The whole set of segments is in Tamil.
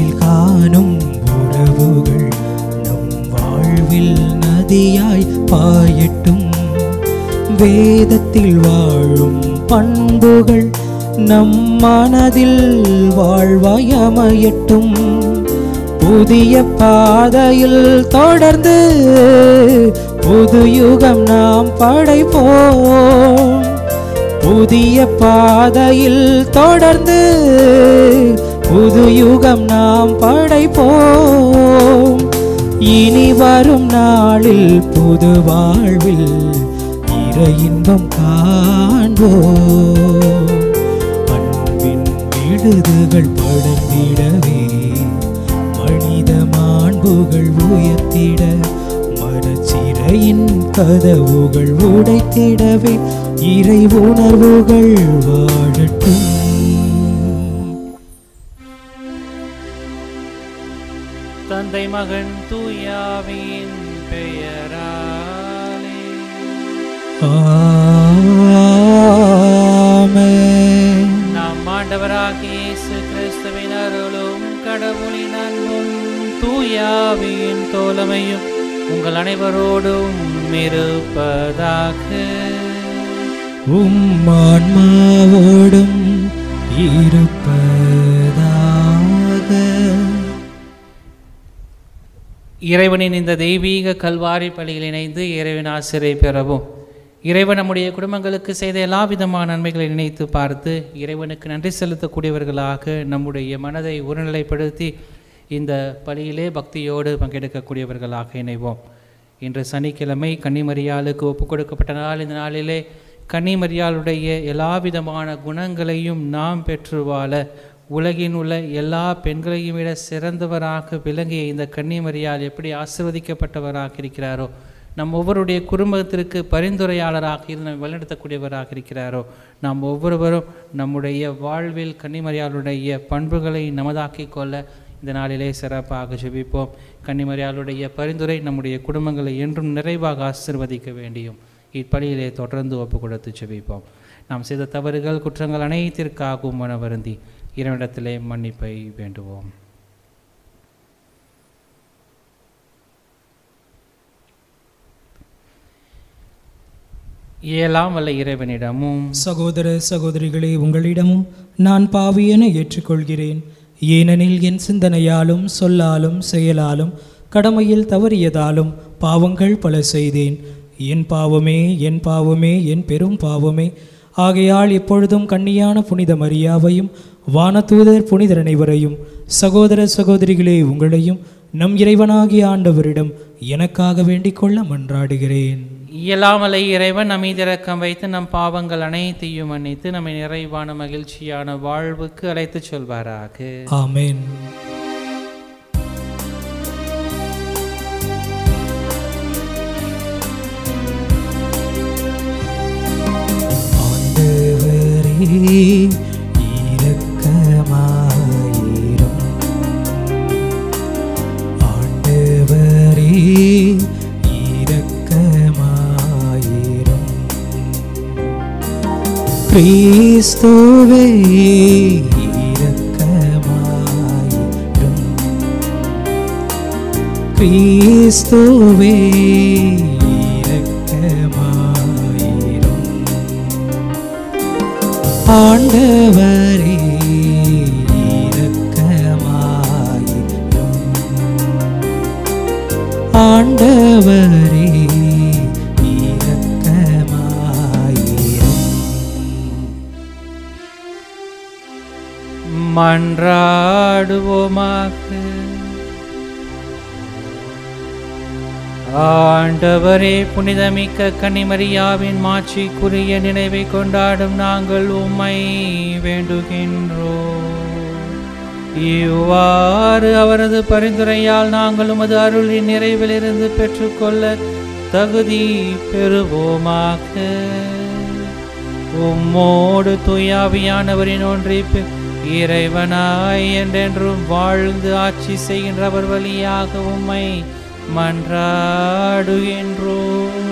நேரில் காணும் உறவுகள் நம் வாழ்வில் நதியாய் பாயட்டும் வேதத்தில் வாழும் பண்புகள் நம் மனதில் வாழ்வாய் அமையட்டும் புதிய பாதையில் தொடர்ந்து புது யுகம் நாம் படைப்போம் புதிய பாதையில் தொடர்ந்து புது யுகம் நாம் படைப்போம் இனி வரும் நாளில் புது வாழ்வில் இறை இன்பம் காண்போம் அன்பின் விடுதுகள் படர்ந்திடவே மனித மாண்புகள் உயர்த்திட மனச்சிறையின் கதவுகள் உடைத்திடவே இறை உணர்வுகள் வாழட்டும் தந்தை மகன் தூயாவின் பெயராலே ஆமென் நம் ஆண்டவராகிய இயேசு கிறிஸ்துவின் அருளும் கடவுளின் அன்பும் தூயாவின் தோழமையும் உங்கள் அனைவரோடும் இருப்பதாக உம் ஆன்மாவோடும் இருப்பதாக இறைவனின் இந்த தெய்வீக கல்வாரி பலியில் இணைந்து இறைவன் ஆசிரியை பெறவும் இறைவன் நம்முடைய குடும்பங்களுக்கு செய்த எல்லா விதமான நன்மைகளை நினைத்து பார்த்து இறைவனுக்கு நன்றி செலுத்தக்கூடியவர்களாக நம்முடைய மனதை ஒருநிலைப்படுத்தி இந்த பலியிலே பக்தியோடு பங்கெடுக்கக்கூடியவர்களாக இணைவோம் இன்று சனிக்கிழமை கன்னிமரியாளுக்கு ஒப்புக் கொடுக்கப்பட்ட நாள் இந்த நாளிலே கன்னிமரியாளுடைய எல்லா விதமான குணங்களையும் நாம் பெற்று வாழ உலகின் உள்ள எல்லா பெண்களையும் விட சிறந்தவராக விளங்கிய இந்த கன்னிமரியால் எப்படி ஆசிர்வதிக்கப்பட்டவராக இருக்கிறாரோ நம் ஒவ்வொருடைய குடும்பத்திற்கு பரிந்துரையாளராக இருந்து நம்மை வழிநடத்தக்கூடியவராக இருக்கிறாரோ நாம் ஒவ்வொருவரும் நம்முடைய வாழ்வில் கன்னிமரியாளுடைய பண்புகளை நமதாக்கிக் கொள்ள இந்த நாளிலே சிறப்பாக ஜெபிப்போம் கன்னிமரியாளுடைய பரிந்துரை நம்முடைய குடும்பங்களை என்றும் நிறைவாக ஆசிர்வதிக்க வேண்டியும் இப்பணியிலே தொடர்ந்து ஒப்பு கொடுத்து ஜெபிப்போம் நாம் செய்த தவறுகள் குற்றங்கள் அனைத்திற்காகவும் மன வருந்தி இறைவனிடத்திலே மன்னிப்பை வேண்டுவோம் இயலாம் வல்ல இறைவனிடமும் சகோதர சகோதரிகளே உங்களிடமும் நான் பாவியென ஏற்றுக்கொள்கிறேன் ஏனெனில் என் சிந்தனையாலும் சொல்லாலும் செயலாலும் கடமையில் தவறியதாலும் பாவங்கள் பல செய்தேன் என் பாவமே என் பாவமே என் பெரும் பாவமே ஆகையால் எப்பொழுதும் கண்ணியான புனித மரியாவையும் வானதூதர் புனிதர் அனைவரையும் சகோதர சகோதரிகளே உங்களையும் நம் இறைவனாகிய ஆண்டவரிடம் எனக்காக வேண்டிக் கொள்ள மன்றாடுகிறேன் இயலாமலை இறைவன் நம்மை திறக்கம் வைத்து நம் பாவங்கள் அனைத்தையும் மன்னித்து நம்மை நிறைவான மகிழ்ச்சியான வாழ்வுக்கு அழைத்துச் செல்வாராக ஆமென் ஆண்டவரே இரக்கமாயிரும் ஆண்டவரே இரக்கமாயிரும் கிறிஸ்துவே இரக்கமாயிரும் கிறிஸ்துவே இரக்கமாயிரும் ஆண்டவரே இரக்கமாயிரும் ஆண்டவரே இரக்கமாயிரும் மன்றாடுவோமாக ஆண்டவரே புனிதமிக்க கன்னிமரியாவின் மாட்சிக்குரிய நினைவை கொண்டாடும் நாங்கள் உம்மை வேண்டுகின்றோம் இவ்வாறு அவரது பரிந்துரையால் நாங்கள் உமது அருளின் நிறைவிலிருந்து பெற்றுக்கொள்ள தகுதி பெறுவோமாக உம்மோடு தூயாவியானவரின் ஒன்றிப்பு இறைவனாய் என்றென்றும் வாழ்ந்து ஆட்சி செய்கின்றவர் வழியாக உம்மை மன்றாடுகின்றோம்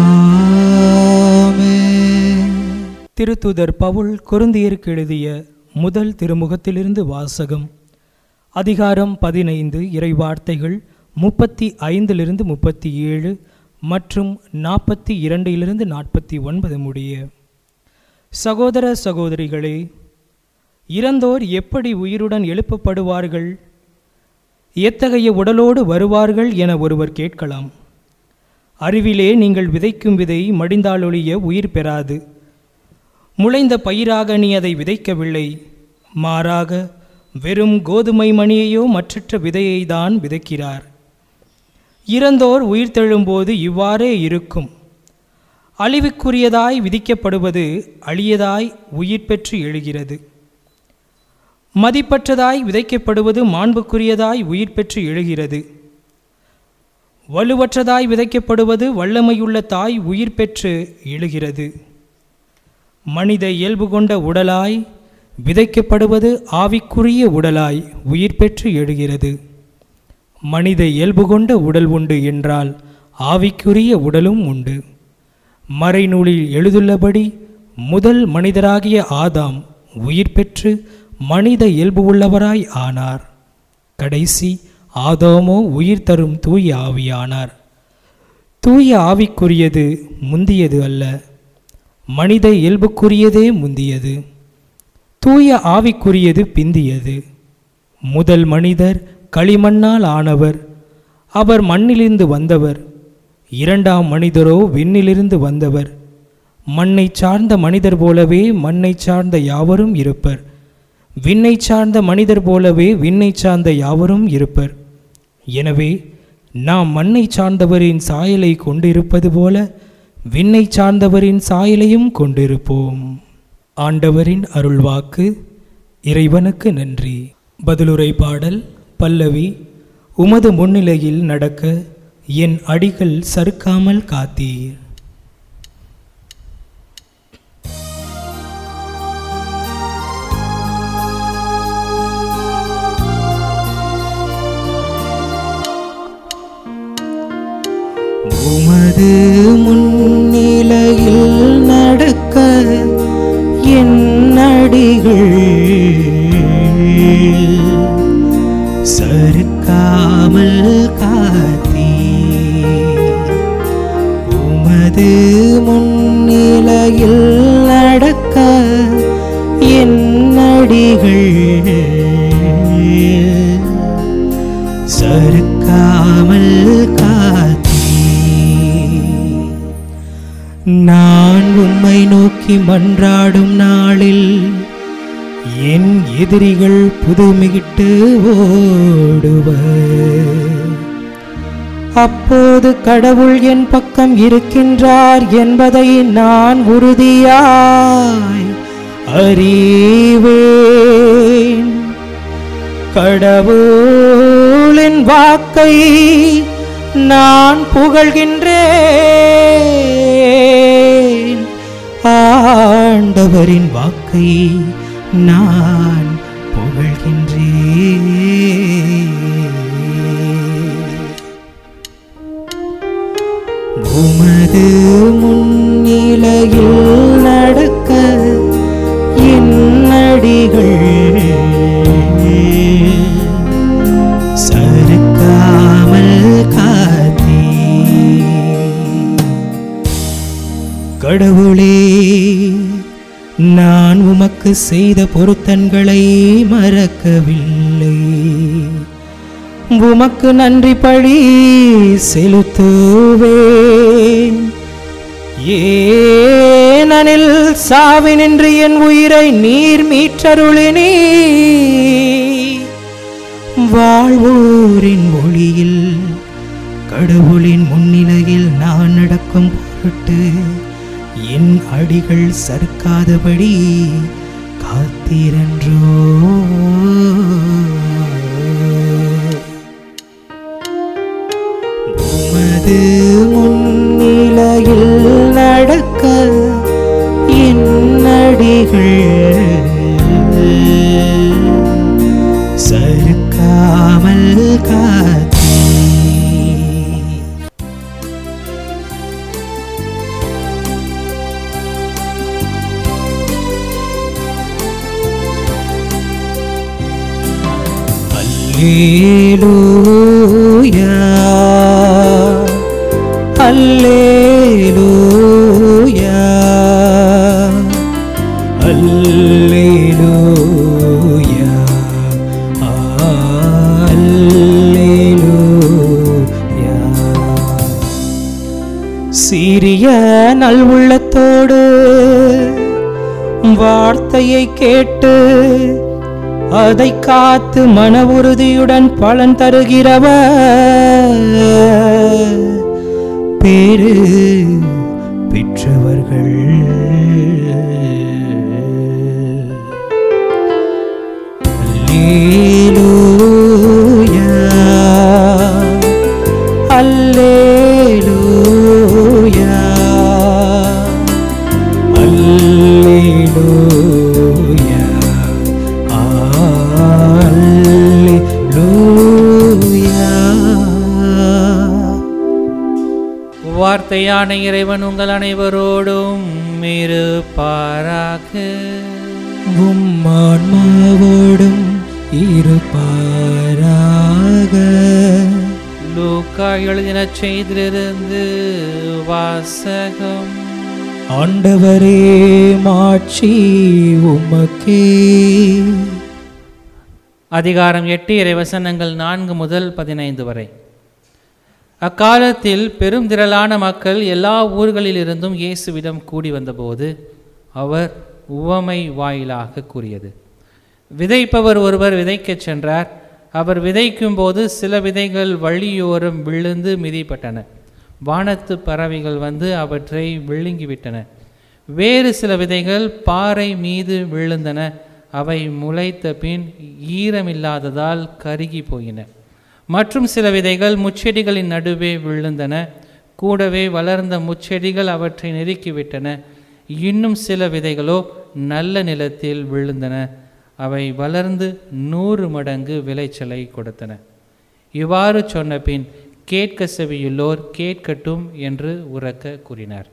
ஆமென். திருத்துதர் பவுல் குருந்தியருக்கு எழுதிய முதல் திருமுகத்திலிருந்து வாசகம் அதிகாரம் பதினைந்து இறைவார்த்தைகள் முப்பத்தி ஐந்திலிருந்து முப்பத்தி ஏழு மற்றும் நாற்பத்தி இரண்டிலிருந்து நாற்பத்தி ஒன்பது முடிய சகோதர சகோதரிகளே இறந்தோர் எப்படி உயிருடன் எழுப்பப்படுவார்கள் எத்தகைய உடலோடு வருவார்கள் என ஒருவர் கேட்கலாம் அறிவிலே நீங்கள் விதைக்கும் விதை மடிந்தாலொழிய உயிர் பெறாது முளைந்த பயிராக நீ அதை விதைக்கவில்லை மாறாக வெறும் கோதுமை மணியையோ மற்றற்ற விதையை தான் விதைக்கிறார் இறந்தோர் உயிர்த்தெழும்போது இவ்வாறே இருக்கும் அழிவுக்குரியதாய் விதிக்கப்படுவது அழியதாய் உயிர் பெற்று எழுகிறது மதிப்பற்றதாய் விதைக்கப்படுவது மாண்புக்குரியதாய் உயிர் பெற்று எழுகிறது வலுவற்றதாய் விதைக்கப்படுவது வல்லமையுள்ள தாய் உயிர் பெற்று எழுகிறது மனித இயல்பு கொண்ட உடலாய் விதைக்கப்படுவது ஆவிக்குரிய உடலாய் உயிர் பெற்று எழுகிறது மனித இயல்பு கொண்ட உடல் உண்டு என்றால் ஆவிக்குரிய உடலும் உண்டு மறைநூலில் எழுதுள்ளபடி முதல் மனிதராகிய ஆதாம் உயிர் பெற்று மனித இயல்பு உள்ளவராய் ஆனார் கடைசி ஆதாமோ உயிர் தரும் தூய ஆவியானார் தூய ஆவிக்குரியது முந்தியது அல்ல மனித இயல்புக்குரியதே முந்தியது தூய ஆவிக்குரியது பிந்தியது முதல் மனிதர் களிமண்ணால் ஆனவர் அவர் மண்ணிலிருந்து வந்தவர் இரண்டாம் மனிதரோ விண்ணிலிருந்து வந்தவர் மண்ணை சார்ந்த மனிதர் போலவே மண்ணை சார்ந்த யாவரும் இருப்பர் விண்ணை சார்ந்த மனிதர் போலவே விண்ணை சார்ந்த யாவரும் இருப்பர் எனவே நாம் மண்ணை சார்ந்தவரின் சாயலை கொண்டிருப்பது போல விண்ணை சார்ந்தவரின் சாயலையும் கொண்டிருப்போம் ஆண்டவரின் அருள்வாக்கு இறைவனுக்கு நன்றி பதிலுரை பாடல் பல்லவி உமது முன்னிலையில் நடக்க என் அடிகள் சறுக்காமல் காத்தீர் உமது முன்னிலையில் நடக்க என் அடிகள் சறுக்காமல் காத்தீ உமது முன்னிலையில் நடக்க என் அடிகள் சறுக்காமல் காத்தீ நான் உம்மை நோக்கி மன்றாடும் நாளில் என் எதிரிகள் புதுமிகிட்டு ஓடுவர் அப்போது கடவுள் என் பக்கம் இருக்கின்றார் என்பதை நான் உறுதியாய் அறிவேன் கடவுளின் வாக்கை நான் புகழ்கின்றேன் ஆண்டவரின் வாக்கை நான் புகழ்கின்றேன் உமது முன்னிலையில் நடக்க என் அடிகள் சறுக்காமல் காத்தீ கடவுளே நான் உமக்கு செய்த பொருத்தன்களை மறக்கவில்லை உமக்கு நன்றி பழி செலுத்துவேன் ஏனெனில் சாவினின்று என் உயிரை நீர் மீற்றருளினே வாழ்வோரின் ஒளியில் கடவுளின் முன்னிலையில் நான் நடக்கும் பொருட்டு என் அடிகள் சறுக்காதபடி காத்திரன்றோ உமது முன்னிலையில் நடக்க என் அடிகள் சறுக்காமல் காத்தீ அல்லேலூயா அல்லேலூயா அல்லேலூயா அல்லேலூயா சீரிய நல்வுள்ளத்தோடு வார்த்தையை கேட்டு அதை காத்து மன உறுதியுடன் பலன் தருகிறவர் பேரு பெற்றவர்கள் அல்லேலூயா அல்லேலூயா அல்லேலூயா அல்லேலூயா வார்த்தையான இறைவன் உங்கள் அனைவரோடும் இருப்பாராக உம்மான்மாவோடும் இருப்பாராக லூக்கா எழுதின செய்திலிருந்து வாசகம் ஆண்டவரே மாட்சி உமக்கே அதிகாரம் எட்டு இறைவசனங்கள் நான்கு முதல் பதினைந்து வரை அக்காலத்தில் பெரும் திரளான மக்கள் எல்லா ஊர்களிலிருந்தும் இயேசுவிடம் கூடி வந்தபோது அவர் உவமை வாயிலாக கூறியது விதைப்பவர் ஒருவர் விதைக்கச் சென்றார் அவர் விதைக்கும் போது சில விதைகள் வழியோரம் விழுந்து மிதிப்பட்டன வானத்து பறவைகள் வந்து அவற்றை விழுங்கிவிட்டன வேறு சில விதைகள் பாறை மீது விழுந்தன அவை முளைத்த பின் ஈரமில்லாததால் கருகி போயின மற்றும் சில விதைகள் முச்செடிகளின் நடுவே விழுந்தன கூடவே வளர்ந்த முச்செடிகள் அவற்றை நெருக்கிவிட்டன இன்னும் சில விதைகளோ நல்ல நிலத்தில் விழுந்தன அவை வளர்ந்து நூறு மடங்கு விளைச்சலை கொடுத்தன இவ்வாறு சொன்ன பின் கேட்க செவியுள்ளோர் கேட்கட்டும் என்று உரக்க கூறினார்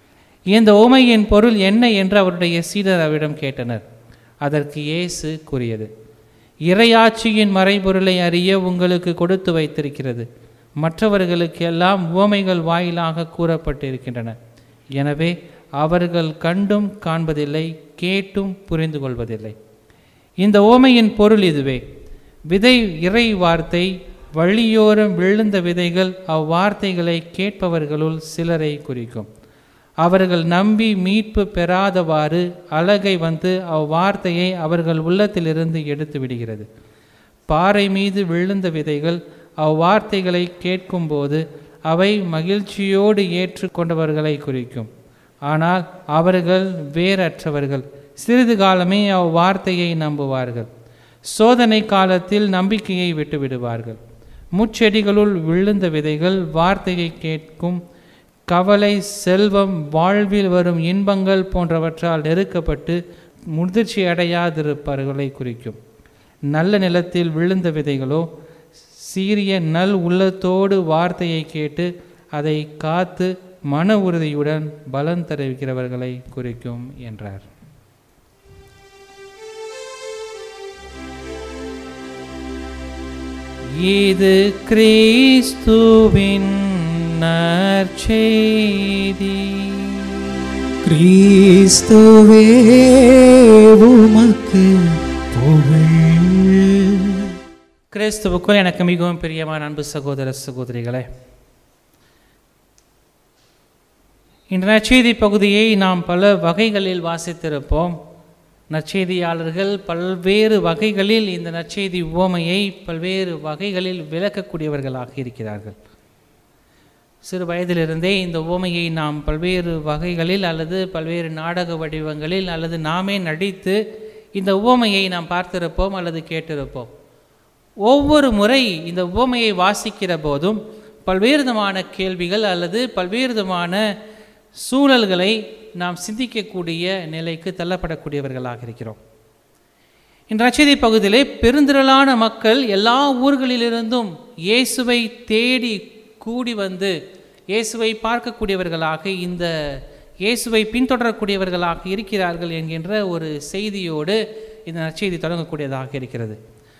இந்த ஓமையின் பொருள் என்ன என்று அவருடைய சீடர் அவரிடம் கேட்டனர் அதற்கு இயேசு கூறியது இறையாட்சியின் மறைபொருளை அறிய உங்களுக்கு கொடுத்து வைத்திருக்கிறது மற்றவர்களுக்கு எல்லாம் உவமைகள் வாயிலாக கூறப்பட்டிருக்கின்றன எனவே அவர்கள் கண்டும் காண்பதில்லை கேட்டும் புரிந்து கொள்வதில்லை இந்த ஓமையின் பொருள் இதுவே விதை இறை வார்த்தை வழியோரம் விழுந்த விதைகள் அவ்வார்த்தைகளை கேட்பவர்களுள் சிலரை குறிக்கும் அவர்கள் நம்பி மீட்பு பெறாதவாறு அழகை வந்து அவ்வார்த்தையை அவர்கள் உள்ளத்திலிருந்து எடுத்து விடுகிறது பாறை மீது விழுந்த விதைகள் அவ்வார்த்தைகளை கேட்கும்போது அவை மகிழ்ச்சியோடு ஏற்றுக்கொண்டவர்களை குறிக்கும் ஆனால் அவர்கள் வேறற்றவர்கள் சிறிது காலமே அவ்வார்த்தையை நம்புவார்கள் சோதனை காலத்தில் நம்பிக்கையை விட்டுவிடுவார்கள் முச்செடிகளுள் விழுந்த விதைகள் வார்த்தையை கேட்கும் கவலை செல்வம் வாழ்வில் வரும் இன்பங்கள் போன்றவற்றால் நெருக்கப்பட்டு முதிர்ச்சி அடையாதிருப்பவர்களை குறிக்கும் நல்ல நிலத்தில் விழுந்த விதைகளோ சீரிய நல் உள்ளத்தோடு வார்த்தையை கேட்டு அதை காத்து மன உறுதியுடன் பலன் தெரிவிக்கிறவர்களை குறிக்கும் என்றார் இது கிறிஸ்துவின் நற்செய்தி கிறிஸ்துவே உமக்கு புகழ் கிறிஸ்துவுக்குள் எனக்கு மிகவும் பிரியமான அன்பு சகோதர சகோதரிகளே இந்த நற்செய்தி பகுதியை நாம் பல வகைகளில் வாசித்திருப்போம் நற்செய்தியாளர்கள் பல்வேறு வகைகளில் இந்த நற்செய்தி உவமையை பல்வேறு வகைகளில் விளக்கக்கூடியவர்களாக இருக்கிறார்கள் சிறு வயதிலிருந்தே இந்த உவமையை நாம் பல்வேறு வகைகளில் அல்லது பல்வேறு நாடக வடிவங்களில் அல்லது நாமே நடித்து இந்த உவமையை நாம் பார்த்திருப்போம் அல்லது கேட்டிருப்போம் ஒவ்வொரு முறை இந்த உவமையை வாசிக்கிற போதும் பல்வேறு விதமான கேள்விகள் அல்லது பல்வேறு விதமான சூழல்களை நாம் சிந்திக்கக்கூடிய நிலைக்கு தள்ளப்படக்கூடியவர்களாக இருக்கிறோம் இந்த நச்செய்தி பகுதியிலே பெருந்திரளான மக்கள் எல்லா ஊர்களிலிருந்தும் இயேசுவை தேடி கூடி வந்து இயேசுவை பார்க்கக்கூடியவர்களாக இந்த இயேசுவை பின்தொடரக்கூடியவர்களாக இருக்கிறார்கள் என்கின்ற ஒரு செய்தியோடு இந்த நற்செய்தி தொடங்கக்கூடியதாக இருக்கிறது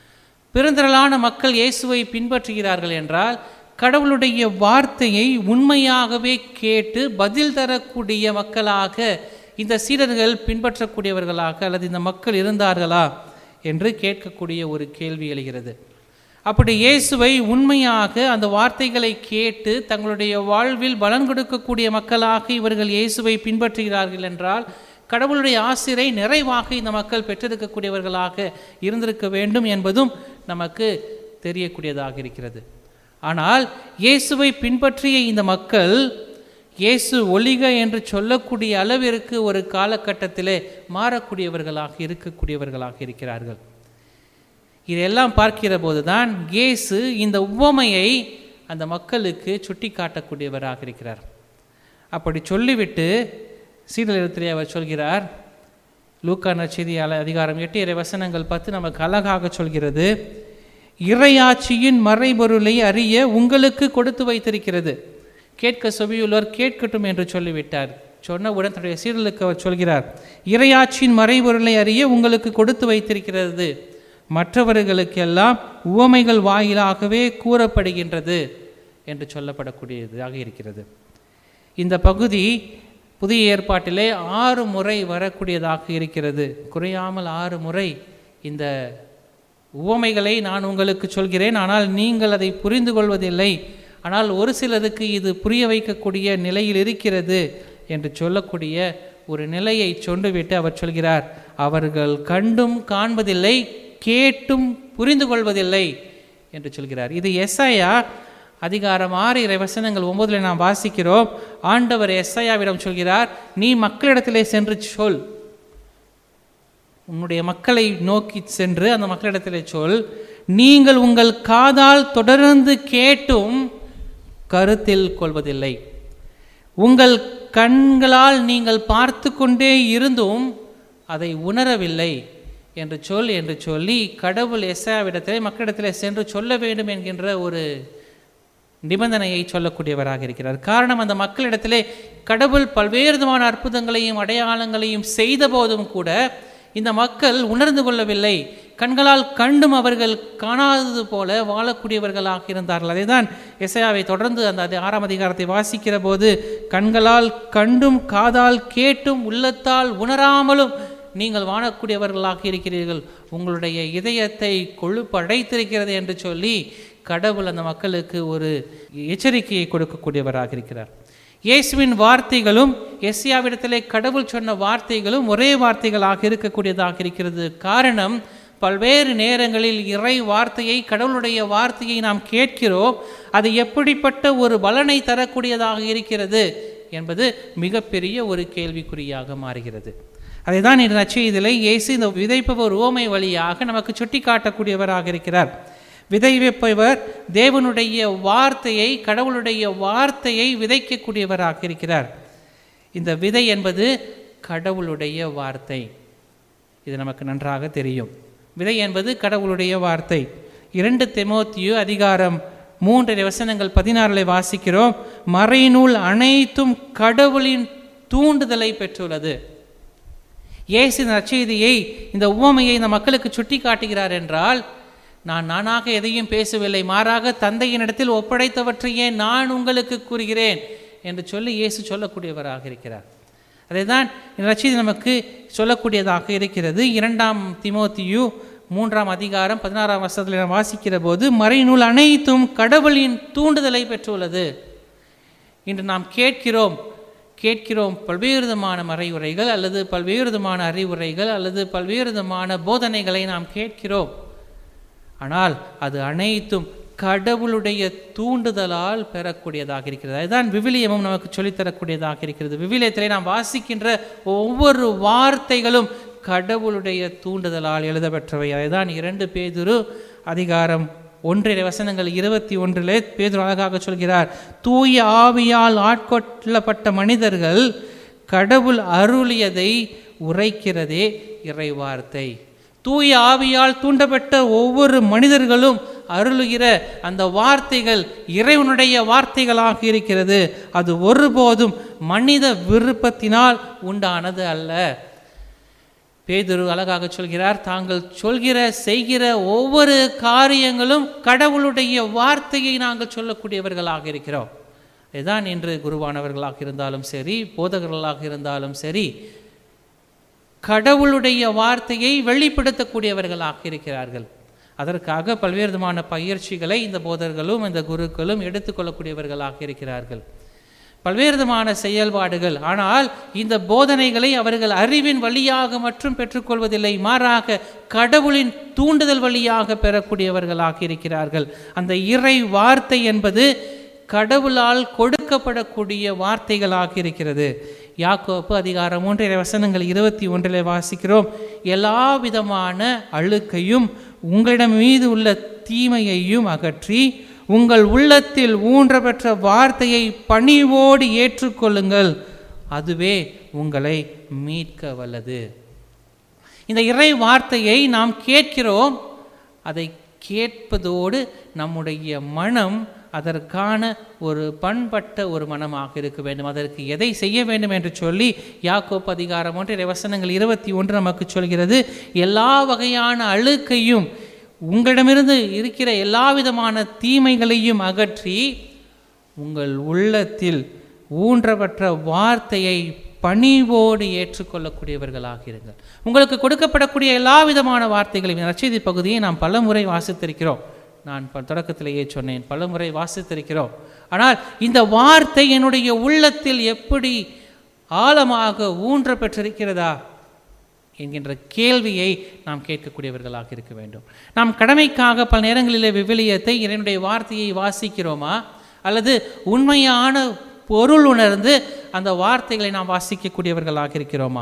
பெருந்திரளான மக்கள் இயேசுவை பின்பற்றுகிறார்கள் என்றால் கடவுளுடைய வார்த்தையை உண்மையாகவே கேட்டு பதில் தரக்கூடிய மக்களாக இந்த சீடர்கள் பின்பற்றக்கூடியவர்களாக அல்லது இந்த மக்கள் இருந்தார்களா என்று கேட்கக்கூடிய ஒரு கேள்வி எழுகிறது அப்படி இயேசுவை உண்மையாக அந்த வார்த்தைகளை கேட்டு தங்களுடைய வாழ்வில் பலன் கொடுக்கக்கூடிய மக்களாக இவர்கள் இயேசுவை பின்பற்றுகிறார்கள் என்றால் கடவுளுடைய ஆசிரை நிறைவாக இந்த மக்கள் பெற்றிருக்கக்கூடியவர்களாக இருந்திருக்க வேண்டும் என்பதும் நமக்கு தெரியக்கூடியதாக இருக்கிறது ஆனால் இயேசுவை பின்பற்றிய இந்த மக்கள் இயேசு ஒளிக என்று சொல்லக்கூடிய அளவிற்கு ஒரு காலகட்டத்திலே மாறக்கூடியவர்களாக இருக்கக்கூடியவர்களாக இருக்கிறார்கள் இதெல்லாம் பார்க்கிற போதுதான் இயேசு இந்த உவமையை அந்த மக்களுக்கு சுட்டி காட்டக்கூடியவராக இருக்கிறார் அப்படி சொல்லிவிட்டு சீடலிடத்திலே அவர் சொல்கிறார் லூக்கா நற்செய்தி அல- அதிகாரம் எட்டு இறை வசனங்கள் பத்து நமக்கு அழகாக சொல்கிறது இறையாட்சியின் மறைபொருளை அறிய உங்களுக்கு கொடுத்து வைத்திருக்கிறது கேட்க செவியுள்ளோர் கேட்கட்டும் என்று சொல்லிவிட்டார் சொன்ன உடன் தன்னுடைய சீடலுக்கு அவர் சொல்கிறார் இறையாட்சியின் மறைபொருளை அறிய உங்களுக்கு கொடுத்து வைத்திருக்கிறது மற்றவர்களுக்கெல்லாம் உவமைகள் வாயிலாகவே கூறப்படுகின்றது என்று சொல்லப்படக்கூடியதாக இருக்கிறது இந்த பகுதி புதிய ஏற்பாட்டிலே ஆறு முறை வரக்கூடியதாக இருக்கிறது குறையாமல் ஆறு முறை இந்த உவமைகளை நான் உங்களுக்கு சொல்கிறேன் ஆனால் நீங்கள் அதை புரிந்து கொள்வதில்லை ஆனால் ஒரு சிலருக்கு இது புரிய வைக்கக்கூடிய நிலையில் இருக்கிறது என்று சொல்லக்கூடிய ஒரு நிலையை சொல்லிவிட்டு அவர் சொல்கிறார் அவர்கள் கண்டும் காண்பதில்லை கேட்டும் புரிந்து கொள்வதில்லை என்று சொல்கிறார் இது எஸ்ஐயா அதிகாரம் ஆறு இறை வசனங்கள் ஒன்பதில் நாம் வாசிக்கிறோம் ஆண்டவர் எஸ்ஐயாவிடம் சொல்கிறார் நீ மக்களிடத்திலே சென்று சொல் உன்னுடைய மக்களை நோக்கி சென்று அந்த மக்களிடத்திலே சொல் நீங்கள் உங்கள் காதால் தொடர்ந்து கேட்டும் கருத்தில் கொள்வதில்லை உங்கள் கண்களால் நீங்கள் பார்த்து கொண்டே இருந்தும் அதை உணரவில்லை என்று சொல் என்று சொல்லி கடவுள் எஸ்ஆவிடத்திலே மக்களிடத்திலே சென்று சொல்ல வேண்டும் என்கின்ற ஒரு நிபந்தனையை சொல்லக்கூடியவராக இருக்கிறார் காரணம் அந்த மக்களிடத்திலே கடவுள் பல்வேறு விதமான அற்புதங்களையும் அடையாளங்களையும் செய்த போதும் கூட இந்த மக்கள் உணர்ந்து கொள்ளவில்லை கண்களால் கண்டும் அவர்கள் காணாதது போல வாழக்கூடியவர்களாக இருந்தார்கள் அதேதான் எசையாவை தொடர்ந்து அந்த அதி- ஆறாம் அதிகாரத்தை வாசிக்கிற போது கண்களால் கண்டும் காதால் கேட்டும் உள்ளத்தால் உணராமலும் நீங்கள் வாழக்கூடியவர்களாக இருக்கிறீர்கள் உங்களுடைய இதயத்தை கொழுப்பு அடைத்திருக்கிறது என்று சொல்லி கடவுள் அந்த மக்களுக்கு ஒரு எச்சரிக்கையை கொடுக்கக்கூடியவராக இருக்கிறார் இயேசுவின் வார்த்தைகளும் எஸ்யாவிடத்திலே கடவுள் சொன்ன வார்த்தைகளும் ஒரே வார்த்தைகளாக இருக்கக்கூடியதாக இருக்கிறது காரணம் பல்வேறு நேரங்களில் இறை வார்த்தையை கடவுளுடைய வார்த்தையை நாம் கேட்கிறோம் அது எப்படிப்பட்ட ஒரு பலனை தரக்கூடியதாக இருக்கிறது என்பது மிகப்பெரிய ஒரு கேள்விக்குறியாக மாறுகிறது அதை தான் இந்த நச்செய்திலை இயேசு இந்த விதைப்பவர் உவமை வழியாக நமக்கு சுட்டி காட்டக்கூடியவராக இருக்கிறார் விதைவிப்பவர் தேவனுடைய வார்த்தையை கடவுளுடைய வார்த்தையை விதைக்கக்கூடியவராக இருக்கிறார் இந்த விதை என்பது கடவுளுடைய வார்த்தை இது நமக்கு நன்றாக தெரியும் விதை என்பது கடவுளுடைய வார்த்தை இரண்டு தெமோத்தியு அதிகாரம் மூன்று வசனங்கள் பதினாறில் வாசிக்கிறோம் மறைநூல் அனைத்தும் கடவுளின் தூண்டுதலை பெற்றுள்ளது இயேசு இந்த நற்செய்தியை இந்த உவமையை இந்த மக்களுக்கு சுட்டி காட்டுகிறார் என்றால் நான் நானாக எதையும் பேசவில்லை மாறாக தந்தையினிடத்தில் ஒப்படைத்தவற்றையே நான் உங்களுக்கு கூறுகிறேன் என்று சொல்லி இயேசு சொல்லக்கூடியவராக இருக்கிறார் அதைதான் இந்த நற்செய்தி நமக்கு சொல்லக்கூடியதாக இருக்கிறது இரண்டாம் திமோத்தியு மூன்றாம் அதிகாரம் பதினாறாம் வருஷத்தில் நாம் வாசிக்கிற போது மறைநூல் அனைத்தும் கடவுளின் தூண்டுதலை பெற்றுள்ளது இன்று நாம் கேட்கிறோம் கேட்கிறோம் பல்வேறு விதமான மறைவுரைகள் அல்லது பல்வேறு விதமான அறிவுரைகள் அல்லது பல்வேறு விதமான போதனைகளை நாம் கேட்கிறோம் ஆனால் அது அனைத்தும் கடவுளுடைய தூண்டுதலால் பெறக்கூடியதாக இருக்கிறது அதுதான் விவிலியமும் நமக்கு சொல்லித்தரக்கூடியதாக இருக்கிறது விவிலியத்திலே நாம் வாசிக்கின்ற ஒவ்வொரு வார்த்தைகளும் கடவுளுடைய தூண்டுதலால் எழுதப்பெற்றவை அதுதான் இரண்டு பேதுரு அதிகாரம் ஒன்றிலே வசனங்கள் இருபத்தி ஒன்றிலே பேதுரு அழகாக சொல்கிறார் தூய ஆவியால் ஆட்கொள்ளப்பட்ட மனிதர்கள் கடவுள் அருளியதை உரைக்கிறதே இறைவார்த்தை தூய ஆவியால் தூண்டப்பட்ட ஒவ்வொரு மனிதர்களும் அருளுகிற அந்த வார்த்தைகள் இறைவனுடைய வார்த்தைகளாக இருக்கிறது அது ஒருபோதும் மனித விருப்பத்தினால் உண்டானது அல்ல பேதுரு அழகாக சொல்கிறார் தாங்கள் சொல்கிற செய்கிற ஒவ்வொரு காரியங்களும் கடவுளுடைய வார்த்தையை நாங்கள் சொல்லக்கூடியவர்களாக இருக்கிறோம் இதுதான் இன்று குருவானவர்களாக இருந்தாலும் சரி போதகர்களாக இருந்தாலும் சரி கடவுளுடைய வார்த்தையை வெளிப்படுத்தக்கூடியவர்களாக இருக்கிறார்கள் அதற்காக பல்வேறு விதமான பயிற்சிகளை இந்த போதர்களும் இந்த குருக்களும் எடுத்துக்கொள்ளக்கூடியவர்களாக இருக்கிறார்கள் பல்வேறு விதமான செயல்பாடுகள் ஆனால் இந்த போதனைகளை அவர்கள் அறிவின் வழியாக மட்டும் பெற்றுக்கொள்வதில்லை மாறாக கடவுளின் தூண்டுதல் வழியாக பெறக்கூடியவர்களாக இருக்கிறார்கள் அந்த இறை வார்த்தை என்பது கடவுளால் கொடுக்கப்படக்கூடிய வார்த்தைகளாக இருக்கிறது யாக்கோப்பு அதிகாரம் மூன்றிலே வசனங்கள் இருபத்தி ஒன்றிலே வாசிக்கிறோம் எல்லா விதமான அழுக்கையும் உங்களிடம் மீது உள்ள தீமையையும் அகற்றி உங்கள் உள்ளத்தில் ஊன்ற பெற்ற வார்த்தையை பணிவோடு ஏற்றுக்கொள்ளுங்கள் அதுவே உங்களை மீட்க வல்லது இந்த இறை வார்த்தையை நாம் கேட்கிறோம் அதை கேட்பதோடு நம்முடைய மனம் அதற்கான ஒரு பண்பட்ட ஒரு மனமாக இருக்க வேண்டும் அதற்கு எதை செய்ய வேண்டும் என்று சொல்லி யாக்கோப் அதிகாரம் ஒன்றிய வசனங்கள் இருபத்தி ஒன்று நமக்கு சொல்கிறது எல்லா வகையான அழுக்கையும் உங்களிடமிருந்து இருக்கிற எல்லா விதமான தீமைகளையும் அகற்றி உங்கள் உள்ளத்தில் ஊன்றப்பட்ட வார்த்தையை பணிவோடு ஏற்றுக்கொள்ளக்கூடியவர்களாக இருங்கள் உங்களுக்கு கொடுக்கப்படக்கூடிய எல்லா விதமான வார்த்தைகளையும் நச்செய்தி பகுதியை நாம் பல முறை வாசித்திருக்கிறோம் நான் ப- தொடக்கத்திலேயே சொன்னேன் பல முறை வாசித்திருக்கிறோம் ஆனால் இந்த வார்த்தை என்னுடைய உள்ளத்தில் எப்படி ஆழமாக ஊன்ற பெற்றிருக்கிறதா என்கின்ற கேள்வியை நாம் கேட்கக்கூடியவர்களாக இருக்க வேண்டும் நாம் கடமைக்காக பல நேரங்களிலே விவிலியத்தை என்னுடைய வார்த்தையை வாசிக்கிறோமா அல்லது உண்மையான பொருள் உணர்ந்து அந்த வார்த்தைகளை நாம் வாசிக்கக்கூடியவர்களாக இருக்கிறோமா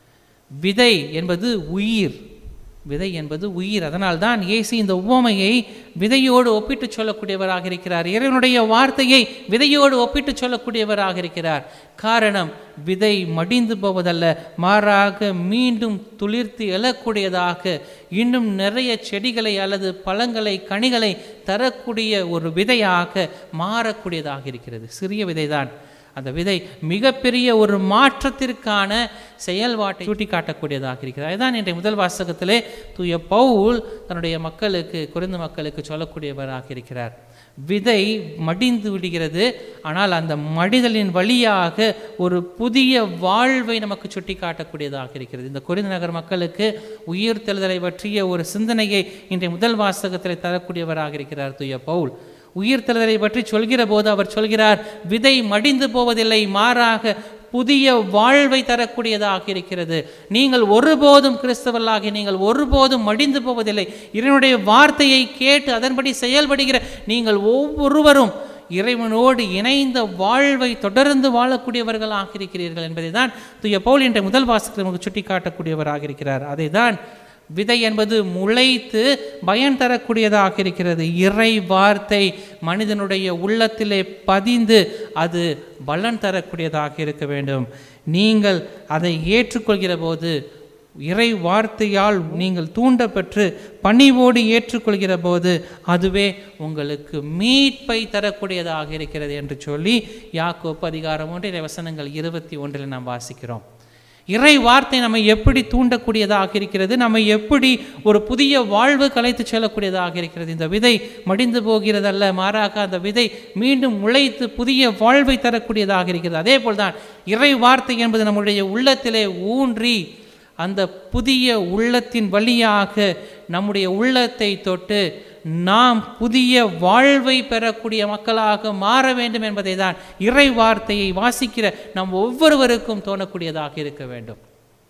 விதை என்பது உயிர் விதை என்பது உயிர் அதனால்தான் இயேசு இந்த உவமையை விதையோடு ஒப்பிட்டு சொல்லக்கூடியவராக இருக்கிறார் இறைவனுடைய வார்த்தையை விதையோடு ஒப்பிட்டு சொல்லக்கூடியவராக இருக்கிறார் காரணம் விதை மடிந்து போவதல்ல மாறாக மீண்டும் துளிர்த்து எழக்கூடியதாக இன்னும் நிறைய செடிகளை அல்லது பழங்களை கனிகளை தரக்கூடிய ஒரு விதையாக மாறக்கூடியதாக இருக்கிறது சிறிய விதைதான் அந்த விதை மிகப்பெரிய ஒரு மாற்றத்திற்கான செயல்பாட்டை சுட்டி காட்டக்கூடியதாக இருக்கிறது அதுதான் இன்றைய முதல் வாசகத்திலே தூய பவுல் தன்னுடைய மக்களுக்கு குறைந்த மக்களுக்கு சொல்லக்கூடியவராக இருக்கிறார் விதை மடிந்து விடுகிறது ஆனால் அந்த மடிதலின் வழியாக ஒரு புதிய வாழ்வை நமக்கு சுட்டி காட்டக்கூடியதாக இருக்கிறது இந்த குறைந்த நகர் மக்களுக்கு உயிர் தெழுதலை பற்றிய ஒரு சிந்தனையை இன்றைய முதல் வாசகத்தில் தரக்கூடியவராக இருக்கிறார் தூய பவுல் உயிர் தெழுதலை பற்றி சொல்கிற போது அவர் சொல்கிறார் விதை மடிந்து போவதில்லை மாறாக புதிய வாழ்வை தரக்கூடியதாக இருக்கிறது நீங்கள் ஒருபோதும் கிறிஸ்தவர்களாகி நீங்கள் ஒருபோதும் மடிந்து போவதில்லை இறைவனுடைய வார்த்தையை கேட்டு அதன்படி செயல்படுகிற நீங்கள் ஒவ்வொருவரும் இறைவனோடு இணைந்த வாழ்வை தொடர்ந்து வாழக்கூடியவர்களாக இருக்கிறீர்கள் என்பதை தான் தூய பவுல் என்ற முதல் வாசகத்தில் நமக்கு சுட்டி காட்டக்கூடியவராக இருக்கிறார் அதை தான் விதை என்பது முளைத்து பயன் தரக்கூடியதாக இருக்கிறது இறை வார்த்தை மனிதனுடைய உள்ளத்திலே பதிந்து அது பலன் தரக்கூடியதாக இருக்க வேண்டும் நீங்கள் அதை ஏற்றுக்கொள்கிற போது இறை வார்த்தையால் நீங்கள் தூண்டப்பெற்று பணிவோடு ஏற்றுக்கொள்கிற போது அதுவே உங்களுக்கு மீட்பை தரக்கூடியதாக இருக்கிறது என்று சொல்லி யாக்கோப்பு அதிகாரம் ஒன்றில் வசனங்கள் இருபத்தி ஒன்றில் நாம் வாசிக்கிறோம் இறை வார்த்தை நம்மை எப்படி தூண்டக்கூடியதாக இருக்கிறது நம்மை எப்படி ஒரு புதிய வாழ்வு கலைத்து செல்லக்கூடியதாக இருக்கிறது இந்த விதை மடிந்து போகிறதல்ல மாறாக அந்த விதை மீண்டும் முளைத்து புதிய வாழ்வை தரக்கூடியதாக இருக்கிறது அதே போல்தான் இறை வார்த்தை என்பது நம்முடைய உள்ளத்திலே ஊன்றி அந்த புதிய உள்ளத்தின் வழியாக நம்முடைய உள்ளத்தை தொட்டு நாம் புதிய வாழ்வை பெறக்கூடிய மக்களாக மாற வேண்டும் என்பதை தான் இறை வார்த்தையை வாசிக்கிற நம் ஒவ்வொருவருக்கும் தோணக்கூடியதாக இருக்க வேண்டும்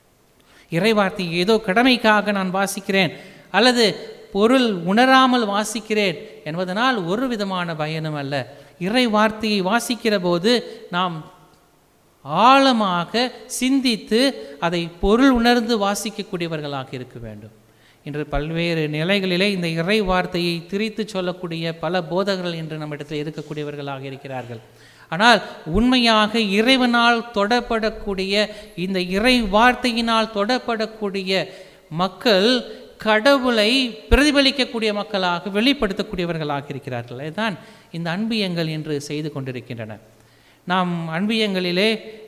இறை வார்த்தையை ஏதோ கடமைக்காக நான் வாசிக்கிறேன் அல்லது பொருள் உணராமல் வாசிக்கிறேன் என்பதனால் ஒரு விதமான பயனும் அல்ல இறை வார்த்தையை வாசிக்கிற போது நாம் ஆழமாக சிந்தித்து அதை பொருள் உணர்ந்து வாசிக்கக்கூடியவர்களாக இருக்க வேண்டும் இன்று பல்வேறு நிலைகளிலே இந்த இறை வார்த்தையை திரித்து சொல்லக்கூடிய பல போதகர்கள் இன்று நம்மிடத்தில் இருக்கக்கூடியவர்களாக இருக்கிறார்கள் ஆனால் உண்மையாக இறைவனால் தொடப்படக்கூடிய இந்த இறை வார்த்தையினால் தொடப்படக்கூடிய மக்கள் கடவுளை பிரதிபலிக்கக்கூடிய மக்களாக வெளிப்படுத்தக்கூடியவர்களாக இருக்கிறார்கள் அதுதான் இந்த அன்பியங்கள் என்று செய்து கொண்டிருக்கின்றன நாம் அன்பியங்களிலே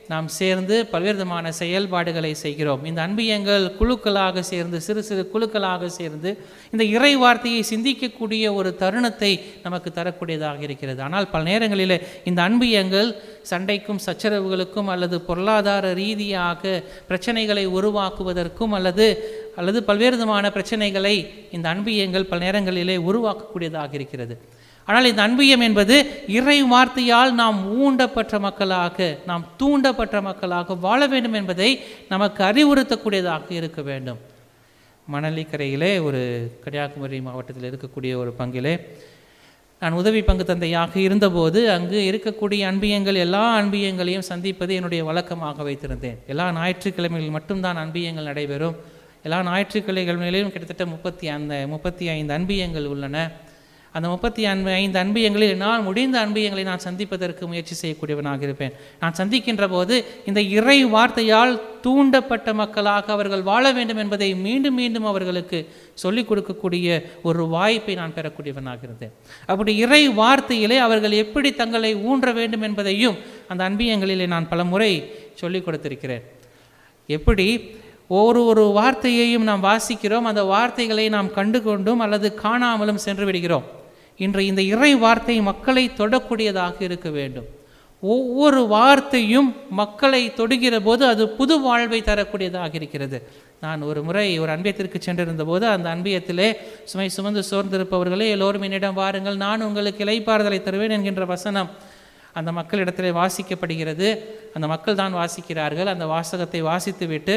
நாம் சேர்ந்து பல்வேறு விதமான செயல்பாடுகளை செய்கிறோம் இந்த அன்பியங்கள் குழுக்களாக சேர்ந்து சிறு சிறு குழுக்களாக சேர்ந்து இந்த இறை வார்த்தையை சிந்திக்கக்கூடிய ஒரு தருணத்தை நமக்கு தரக்கூடியதாக இருக்கிறது ஆனால் பல நேரங்களில் இந்த அன்பியங்கள் சண்டைக்கும் சச்சரவுகளுக்கும் அல்லது பொருளாதார ரீதியாக பிரச்சனைகளை உருவாக்குவதற்கும் அல்லது அல்லது பல்வேறு விதமான பிரச்சனைகளை இந்த அன்பியங்கள் பல நேரங்களிலே உருவாக்கக்கூடியதாக இருக்கிறது ஆனால் இந்த அன்பியம் என்பது இறை வார்த்தையால் நாம் ஊண்டப்பட்ட மக்களாக நாம் தூண்டப்பட்ட மக்களாக வாழ வேண்டும் என்பதை நமக்கு அறிவுறுத்தக்கூடியதாக இருக்க வேண்டும் மணலிக்கரையிலே ஒரு கன்னியாகுமரி மாவட்டத்தில் இருக்கக்கூடிய ஒரு பங்கிலே நான் உதவி பங்கு தந்தையாக இருந்தபோது அங்கு இருக்கக்கூடிய அன்பியங்கள் எல்லா அன்பியங்களையும் சந்திப்பது என்னுடைய வழக்கமாக வைத்திருந்தேன் எல்லா ஞாயிற்றுக்கிழமைகளில் மட்டும்தான் அன்பியங்கள் நடைபெறும் எல்லா ஞாயிற்றுக்கிழமைகளிலும் கிட்டத்தட்ட முப்பத்தி அந்த முப்பத்தி ஐந்து அன்பியங்கள் உள்ளன அந்த முப்பத்தி அன்பு ஐந்து அன்பியங்களில் என்னால் முடிந்த அன்பியங்களை நான் சந்திப்பதற்கு முயற்சி செய்யக்கூடியவனாக இருப்பேன் நான் சந்திக்கின்ற போது இந்த இறை வார்த்தையால் தூண்டப்பட்ட மக்களாக அவர்கள் வாழ வேண்டும் என்பதை மீண்டும் மீண்டும் அவர்களுக்கு சொல்லிக் கொடுக்கக்கூடிய ஒரு வாய்ப்பை நான் பெறக்கூடியவனாக இருந்தேன் அப்படி இறை வார்த்தையிலே அவர்கள் எப்படி தங்களை ஊன்ற வேண்டும் என்பதையும் அந்த அன்பியங்களிலே நான் பல முறை சொல்லிக் கொடுத்திருக்கிறேன் எப்படி ஒரு ஒரு வார்த்தையையும் நாம் வாசிக்கிறோம் அந்த வார்த்தைகளை நாம் கண்டு கொண்டும் அல்லது காணாமலும் சென்று விடுகிறோம் இன்று இந்த இறை வார்த்தை மக்களை தொடக்கூடியதாக இருக்க வேண்டும் ஒவ்வொரு வார்த்தையும் மக்களை தொடுகிற போது அது புது வாழ்வை தரக்கூடியதாக இருக்கிறது நான் ஒரு முறை ஒரு அன்பியத்திற்கு சென்றிருந்த போது அந்த அன்பியத்திலே சுமை சுமந்து சோர்ந்திருப்பவர்களே எல்லோரும் என்னிடம் வாருங்கள் நான் உங்களுக்கு இலைப்பாறுதலை தருவேன் என்கின்ற வசனம் அந்த மக்களிடத்திலே வாசிக்கப்படுகிறது அந்த மக்கள் தான் வாசிக்கிறார்கள் அந்த வாசகத்தை வாசித்துவிட்டு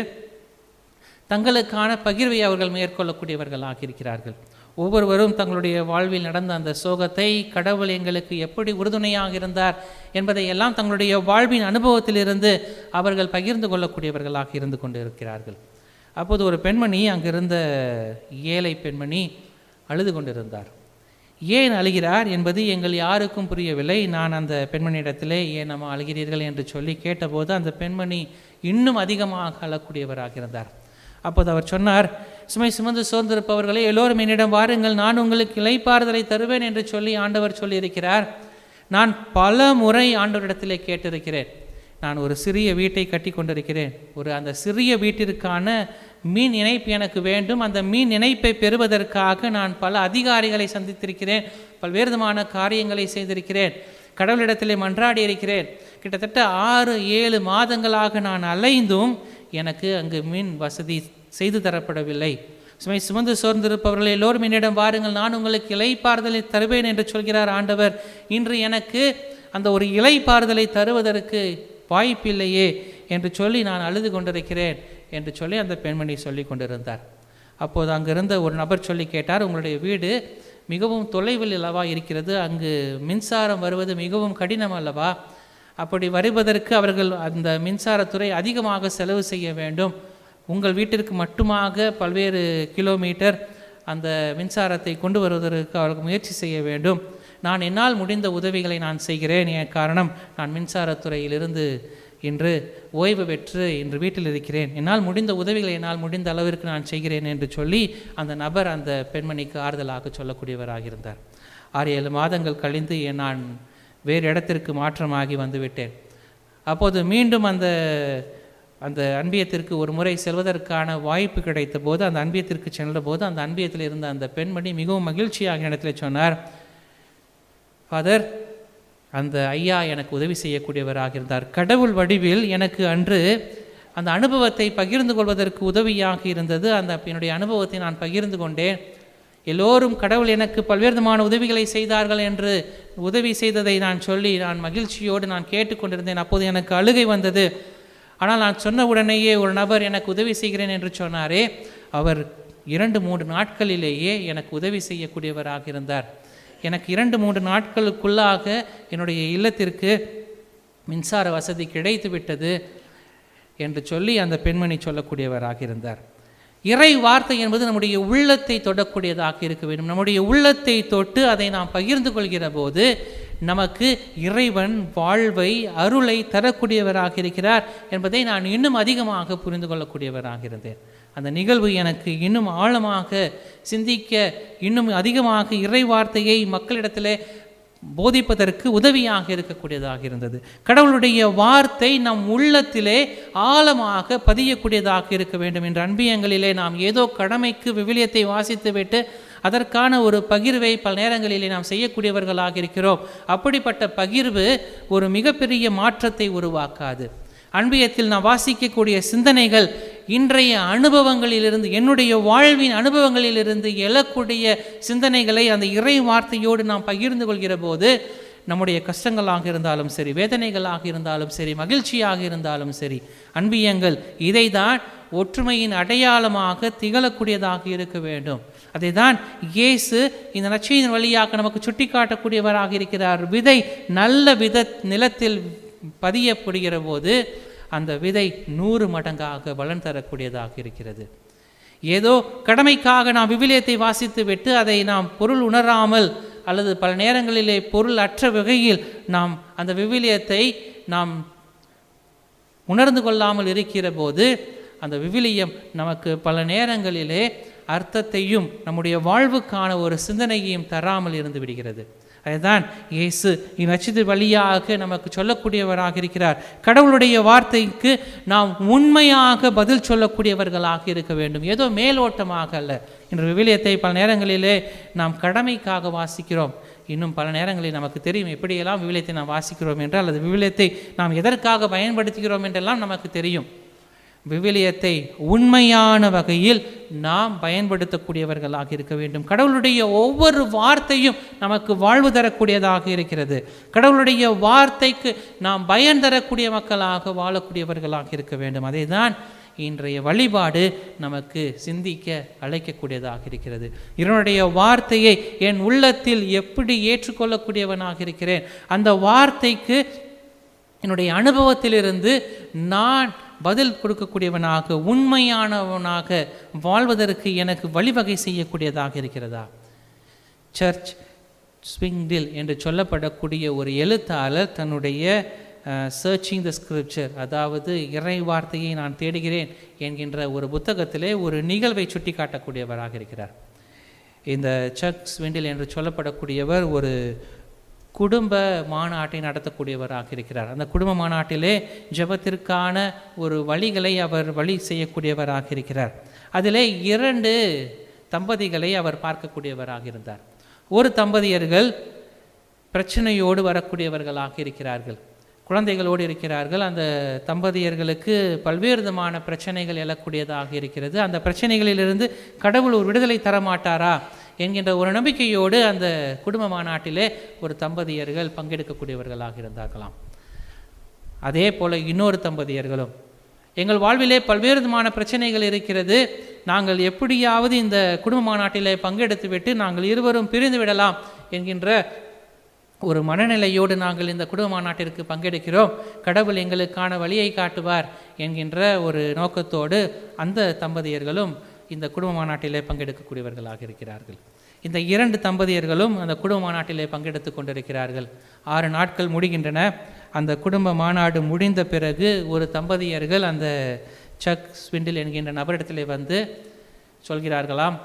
தங்களுக்கான பகிர்வை அவர்கள் மேற்கொள்ளக்கூடியவர்களாக இருக்கிறார்கள் ஒவ்வொருவரும் தங்களுடைய வாழ்வில் நடந்த அந்த சோகத்தை கடவுள் எங்களுக்கு எப்படி உறுதுணையாக இருந்தார் என்பதை எல்லாம் தங்களுடைய வாழ்வின் அனுபவத்திலிருந்து அவர்கள் பகிர்ந்து கொள்ளக்கூடியவர்களாக இருந்து கொண்டு இருக்கிறார்கள் அப்போது ஒரு பெண்மணி அங்கிருந்த ஏழை பெண்மணி அழுது கொண்டிருந்தார் ஏன் அழுகிறார் என்பது எங்கள் யாருக்கும் புரியவில்லை நான் அந்த பெண்மணியிடத்திலே ஏன் நம்ம அழுகிறீர்கள் என்று சொல்லி கேட்டபோது அந்த பெண்மணி இன்னும் அதிகமாக அழக்கூடியவராக இருந்தார் அப்போது அவர் சொன்னார் சுமை சுமந்து சோர்ந்திருப்பவர்களே எல்லோரும் என்னிடம் வாருங்கள் நான் உங்களுக்கு இலைப்பாறுதலை தருவேன் என்று சொல்லி ஆண்டவர் சொல்லியிருக்கிறார் நான் பல முறை ஆண்டவரிடத்திலே கேட்டிருக்கிறேன் நான் ஒரு சிறிய வீட்டை கட்டி கொண்டிருக்கிறேன் ஒரு அந்த சிறிய வீட்டிற்கான மீன் இணைப்பு எனக்கு வேண்டும் அந்த மீன் இணைப்பை பெறுவதற்காக நான் பல அதிகாரிகளை சந்தித்திருக்கிறேன் பல்வேறு விதமான காரியங்களை செய்திருக்கிறேன் கடவுளிடத்திலே மன்றாடி இருக்கிறேன் கிட்டத்தட்ட ஆறு ஏழு மாதங்களாக நான் அலைந்தும் எனக்கு அங்கு மின் வசதி செய்து தரப்படவில்லை சுமை சுமந்து சோர்ந்திருப்பவர்கள் எல்லோரும் என்னிடம் வாருங்கள் நான் உங்களுக்கு இலைப்பாறுதலை தருவேன் என்று சொல்கிறார் ஆண்டவர் இன்று எனக்கு அந்த ஒரு இலைப்பாறுதலை தருவதற்கு வாய்ப்பில்லையே என்று சொல்லி நான் அழுது கொண்டிருக்கிறேன் என்று சொல்லி அந்த பெண்மணி சொல்லி கொண்டிருந்தார் அப்போது அங்கிருந்த ஒரு நபர் சொல்லி கேட்டார் உங்களுடைய வீடு மிகவும் தொலைவில் அல்லவா இருக்கிறது அங்கு மின்சாரம் வருவது மிகவும் கடினம் அல்லவா அப்படி வருவதற்கு அவர்கள் அந்த மின்சாரத்துறை அதிகமாக செலவு செய்ய வேண்டும் உங்கள் வீட்டிற்கு மட்டுமாக பல்வேறு கிலோமீட்டர் அந்த மின்சாரத்தை கொண்டு வருவதற்கு அவர்கள் முயற்சி செய்ய வேண்டும் நான் என்னால் முடிந்த உதவிகளை நான் செய்கிறேன் என் காரணம் நான் மின்சாரத்துறையிலிருந்து இன்று ஓய்வு பெற்று இன்று வீட்டில் இருக்கிறேன் என்னால் முடிந்த உதவிகளை என்னால் முடிந்த அளவிற்கு நான் செய்கிறேன் என்று சொல்லி அந்த நபர் அந்த பெண்மணிக்கு ஆறுதலாக சொல்லக்கூடியவராக இருந்தார் ஆறு ஏழு மாதங்கள் கழிந்து நான் வேறு இடத்திற்கு மாற்றமாகி வந்துவிட்டேன் அப்போது மீண்டும் அந்த அந்த அன்பியத்திற்கு ஒரு முறை செல்வதற்கான வாய்ப்பு கிடைத்த போது அந்த அன்பியத்திற்கு சென்ற போது அந்த அன்பியத்தில் இருந்த அந்த பெண்மணி மிகவும் மகிழ்ச்சியாக இடத்துல சொன்னார் ஃபாதர் அந்த ஐயா எனக்கு உதவி செய்யக்கூடியவராக இருந்தார் கடவுள் வடிவில் எனக்கு அன்று அந்த அனுபவத்தை பகிர்ந்து கொள்வதற்கு உதவியாக இருந்தது அந்த என்னுடைய அனுபவத்தை நான் பகிர்ந்து கொண்டேன் எல்லோரும் கடவுள் எனக்கு பல்வேறு விதமான உதவிகளை செய்தார்கள் என்று உதவி செய்ததை நான் சொல்லி நான் மகிழ்ச்சியோடு நான் கேட்டுக்கொண்டிருந்தேன் அப்போது எனக்கு அழுகை வந்தது ஆனால் நான் சொன்ன உடனேயே ஒரு நபர் எனக்கு உதவி செய்கிறேன் என்று சொன்னாரே அவர் இரண்டு மூன்று நாட்களிலேயே எனக்கு உதவி செய்யக்கூடியவராக இருந்தார் எனக்கு இரண்டு மூன்று நாட்களுக்குள்ளாக என்னுடைய இல்லத்திற்கு மின்சார வசதி கிடைத்து விட்டது என்று சொல்லி அந்த பெண்மணி சொல்லக்கூடியவராக இருந்தார் இறை வார்த்தை என்பது நம்முடைய உள்ளத்தை தொடக்கூடியதாக இருக்க வேண்டும் நம்முடைய உள்ளத்தை தொட்டு அதை நாம் பகிர்ந்து கொள்கிற போது நமக்கு இறைவன் வாழ்வை அருளை தரக்கூடியவராக இருக்கிறார் என்பதை நான் இன்னும் அதிகமாக புரிந்து கொள்ளக்கூடியவராக இருந்தேன் அந்த நிகழ்வு எனக்கு இன்னும் ஆழமாக சிந்திக்க இன்னும் அதிகமாக இறை வார்த்தையை மக்களிடத்திலே போதிப்பதற்கு உதவியாக இருக்கக்கூடியதாக இருந்தது கடவுளுடைய வார்த்தை நம் உள்ளத்திலே ஆழமாக பதியக்கூடியதாக இருக்க வேண்டும் என்ற அன்பியங்களிலே நாம் ஏதோ கடமைக்கு விவிலியத்தை வாசித்துவிட்டு அதற்கான ஒரு பகிர்வை பல நேரங்களிலே நாம் செய்யக்கூடியவர்களாக இருக்கிறோம் அப்படிப்பட்ட பகிர்வு ஒரு மிகப்பெரிய மாற்றத்தை உருவாக்காது அன்பியத்தில் நான் வாசிக்கக்கூடிய சிந்தனைகள் இன்றைய அனுபவங்களிலிருந்து என்னுடைய வாழ்வின் அனுபவங்களிலிருந்து எழக்கூடிய சிந்தனைகளை அந்த இறை வார்த்தையோடு நாம் பகிர்ந்து கொள்கிற போது நம்முடைய கஷ்டங்களாக இருந்தாலும் சரி வேதனைகளாக இருந்தாலும் சரி மகிழ்ச்சியாக இருந்தாலும் சரி அன்பியங்கள் இதை தான் ஒற்றுமையின் அடையாளமாக திகழக்கூடியதாக இருக்க வேண்டும் அதை தான் இயேசு இந்த நச்சையின் வழியாக நமக்கு சுட்டிக்காட்டக்கூடியவராக இருக்கிறார் விதை நல்ல வித நிலத்தில் பதியப்படுகிற போது அந்த விதை நூறு மடங்காக பலன் தரக்கூடியதாக இருக்கிறது ஏதோ கடமைக்காக நாம் விவிலியத்தை வாசித்து விட்டு அதை நாம் பொருள் உணராமல் அல்லது பல நேரங்களிலே பொருள் அற்ற வகையில் நாம் அந்த விவிலியத்தை நாம் உணர்ந்து கொள்ளாமல் இருக்கிற போது அந்த விவிலியம் நமக்கு பல நேரங்களிலே அர்த்தத்தையும் நம்முடைய வாழ்வுக்கான ஒரு சிந்தனையையும் தராமல் இருந்து விடுகிறது அதுதான் இயேசு இந்நட்சத்திர வழியாக நமக்கு சொல்லக்கூடியவராக இருக்கிறார் கடவுளுடைய வார்த்தைக்கு நாம் உண்மையாக பதில் சொல்லக்கூடியவர்களாக இருக்க வேண்டும் ஏதோ மேலோட்டமாக அல்ல இன்று விவிலியத்தை பல நேரங்களிலே நாம் கடமைக்காக வாசிக்கிறோம் இன்னும் பல நேரங்களில் நமக்கு தெரியும் எப்படியெல்லாம் விவிலியத்தை நாம் வாசிக்கிறோம் என்றால் அல்லது விவிலியத்தை நாம் எதற்காக பயன்படுத்துகிறோம் என்றெல்லாம் நமக்கு தெரியும் விவிலியத்தை உண்மையான வகையில் நாம் பயன்படுத்தக்கூடியவர்களாக இருக்க வேண்டும் கடவுளுடைய ஒவ்வொரு வார்த்தையும் நமக்கு வாழ்வு தரக்கூடியதாக இருக்கிறது கடவுளுடைய வார்த்தைக்கு நாம் பயன் தரக்கூடிய மக்களாக வாழக்கூடியவர்களாக இருக்க வேண்டும் அதை தான் இன்றைய வழிபாடு நமக்கு சிந்திக்க அழைக்கக்கூடியதாக இருக்கிறது இதனுடைய வார்த்தையை என் உள்ளத்தில் எப்படி ஏற்றுக்கொள்ளக்கூடியவனாக இருக்கிறேன் அந்த வார்த்தைக்கு என்னுடைய அனுபவத்திலிருந்து நான் பதில் கொடுக்கக்கூடியவனாக உண்மையானவனாக வாழ்வதற்கு எனக்கு வழிவகை செய்யக்கூடியதாக இருக்கிறதா சர்ச் ஸ்விங்டில் என்று சொல்லப்படக்கூடிய ஒரு எழுத்தாளர் தன்னுடைய சர்ச்சிங் த ஸ்கிரிப்சர் அதாவது இறை வார்த்தையை நான் தேடுகிறேன் என்கின்ற ஒரு புத்தகத்திலே ஒரு நிகழ்வை சுட்டி காட்டக்கூடியவராக இருக்கிறார் இந்த சர்ச் ஸ்விண்டில் என்று சொல்லப்படக்கூடியவர் ஒரு குடும்ப மாநாட்டை நடத்தக்கூடியவராக இருக்கிறார் அந்த குடும்ப மாநாட்டிலே ஜெபத்திற்கான ஒரு வழிகளை அவர் வழி செய்யக்கூடியவராக இருக்கிறார் அதிலே இரண்டு தம்பதிகளை அவர் பார்க்கக்கூடியவராக இருந்தார் ஒரு தம்பதியர்கள் பிரச்சனையோடு வரக்கூடியவர்களாக இருக்கிறார்கள் குழந்தைகளோடு இருக்கிறார்கள் அந்த தம்பதியர்களுக்கு பல்வேறு விதமான பிரச்சனைகள் எழக்கூடியதாக இருக்கிறது அந்த பிரச்சனைகளிலிருந்து கடவுள் ஒரு விடுதலை தர மாட்டாரா என்கின்ற ஒரு நம்பிக்கையோடு அந்த குடும்ப மாநாட்டிலே ஒரு தம்பதியர்கள் பங்கெடுக்கக்கூடியவர்களாக இருந்தார்களாம் அதே போல இன்னொரு தம்பதியர்களும் எங்கள் வாழ்விலே பல்வேறு விதமான பிரச்சனைகள் இருக்கிறது நாங்கள் எப்படியாவது இந்த குடும்ப மாநாட்டிலே பங்கெடுத்து விட்டு நாங்கள் இருவரும் பிரிந்து விடலாம் என்கின்ற ஒரு மனநிலையோடு நாங்கள் இந்த குடும்ப மாநாட்டிற்கு பங்கெடுக்கிறோம் கடவுள் எங்களுக்கான வழியை காட்டுவார் என்கின்ற ஒரு நோக்கத்தோடு அந்த தம்பதியர்களும் இந்த குடும்ப மாநாட்டிலே பங்கெடுக்கக்கூடியவர்களாக இருக்கிறார்கள் இந்த இரண்டு தம்பதியர்களும் அந்த குடும்ப மாநாட்டிலே பங்கெடுத்து கொண்டிருக்கிறார்கள் ஆறு நாட்கள் முடிகின்றன அந்த குடும்ப மாநாடு முடிந்த பிறகு ஒரு தம்பதியர்கள் அந்த சக் ஸ்விண்டில் என்கின்ற நபரிடத்திலே வந்து சொல்கிறார்களாம்